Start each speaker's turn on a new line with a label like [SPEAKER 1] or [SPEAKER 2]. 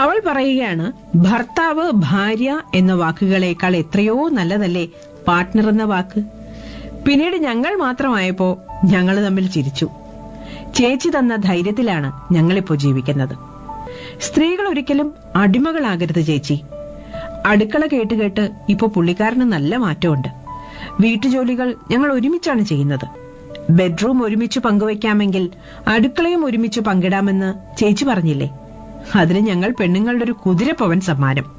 [SPEAKER 1] അവൾ പറയുകയാണ് ഭർത്താവ് ഭാര്യ എന്ന വാക്കുകളേക്കാൾ എത്രയോ നല്ലതല്ലേ പാർട്ട്ണർ എന്ന വാക്ക് പിന്നീട് ഞങ്ങൾ മാത്രമായപ്പോ ഞങ്ങൾ തമ്മിൽ ചിരിച്ചു ചേച്ചി തന്ന ധൈര്യത്തിലാണ് ഞങ്ങളിപ്പോ ജീവിക്കുന്നത് സ്ത്രീകൾ ഒരിക്കലും അടിമകളാകരുത് ചേച്ചി അടുക്കള കേട്ട് കേട്ട് ഇപ്പോ പുള്ളിക്കാരന് നല്ല മാറ്റമുണ്ട് വീട്ടുജോലികൾ ഞങ്ങൾ ഒരുമിച്ചാണ് ചെയ്യുന്നത് ബെഡ്റൂം ഒരുമിച്ച് പങ്കുവയ്ക്കാമെങ്കിൽ അടുക്കളയും ഒരുമിച്ച് പങ്കിടാമെന്ന് ചേച്ചി പറഞ്ഞില്ലേ അതിന് ഞങ്ങൾ പെണ്ണുങ്ങളുടെ ഒരു കുതിരപ്പവൻ സമ്മാനം